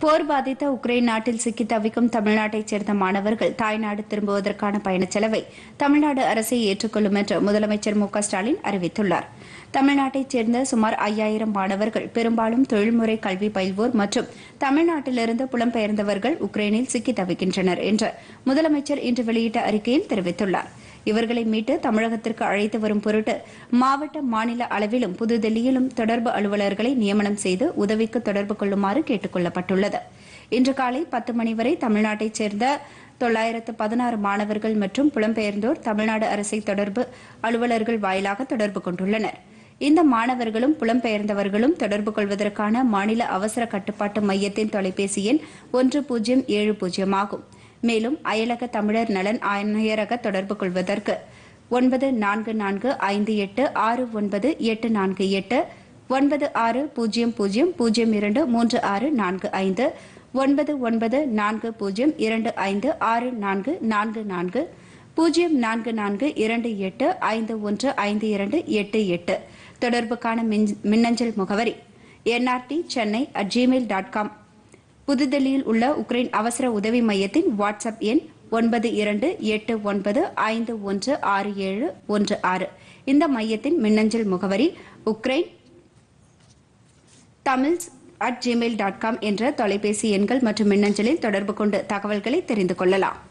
போர் பாதித்த உக்ரைன் நாட்டில் சிக்கி தவிக்கும் தமிழ்நாட்டைச் சேர்ந்த மாணவர்கள் தாய்நாடு திரும்புவதற்கான பயணச் செலவை தமிழ்நாடு அரசே ஏற்றுக்கொள்ளும் என்று முதலமைச்சர் மு க ஸ்டாலின் அறிவித்துள்ளார் தமிழ்நாட்டைச் சேர்ந்த சுமார் ஐயாயிரம் மாணவர்கள் பெரும்பாலும் தொழில்முறை கல்வி பயில்வோர் மற்றும் தமிழ்நாட்டிலிருந்து புலம்பெயர்ந்தவர்கள் உக்ரைனில் சிக்கி தவிக்கின்றனர் என்று முதலமைச்சர் இன்று வெளியிட்ட அறிக்கையில் தெரிவித்துள்ளார் இவர்களை மீட்டு தமிழகத்திற்கு அழைத்து வரும் பொருட்டு மாவட்ட மாநில அளவிலும் புதுதில்லியிலும் தொடர்பு அலுவலர்களை நியமனம் செய்து உதவிக்கு தொடர்பு கொள்ளுமாறு கேட்டுக் கொள்ளப்பட்டுள்ளது இன்று காலை பத்து மணி வரை தமிழ்நாட்டைச் சேர்ந்த தொள்ளாயிரத்து பதினாறு மாணவர்கள் மற்றும் புலம்பெயர்ந்தோர் தமிழ்நாடு அரசை தொடர்பு அலுவலர்கள் வாயிலாக தொடர்பு கொண்டுள்ளனர் இந்த மாணவர்களும் புலம்பெயர்ந்தவர்களும் தொடர்பு கொள்வதற்கான மாநில அவசர கட்டுப்பாட்டு மையத்தின் தொலைபேசி எண் ஒன்று பூஜ்ஜியம் ஏழு பூஜ்ஜியம் ஆகும் மேலும் அயலக தமிழர் நலன் ஆணையரக தொடர்பு கொள்வதற்கு ஒன்பது நான்கு நான்கு ஐந்து எட்டு ஆறு ஒன்பது எட்டு நான்கு எட்டு ஒன்பது ஆறு பூஜ்ஜியம் பூஜ்ஜியம் பூஜ்ஜியம் இரண்டு மூன்று ஆறு நான்கு ஐந்து ஒன்பது ஒன்பது நான்கு பூஜ்ஜியம் இரண்டு ஐந்து ஆறு நான்கு நான்கு நான்கு பூஜ்ஜியம் நான்கு நான்கு இரண்டு எட்டு ஐந்து ஒன்று ஐந்து இரண்டு எட்டு எட்டு தொடர்புக்கான மின்- மின்னஞ்சல் முகவரி NRT Chennai at Gmail dot com புதுதில்லியில் உள்ள உக்ரைன் அவசர உதவி மையத்தின் வாட்ஸ்அப் எண் ஒன்பது இரண்டு எட்டு ஒன்பது ஐந்து ஒன்று ஆறு ஏழு ஒன்று ஆறு இந்த மையத்தின் மின்னஞ்சல் முகவரி Ukraine Tamils at Gmail dot com என்ற தொலைபேசி எண்கள் மற்றும் மின்னஞ்சலில் தொடர்பு கொண்டு தகவல்களை தெரிந்து கொள்ளலாம்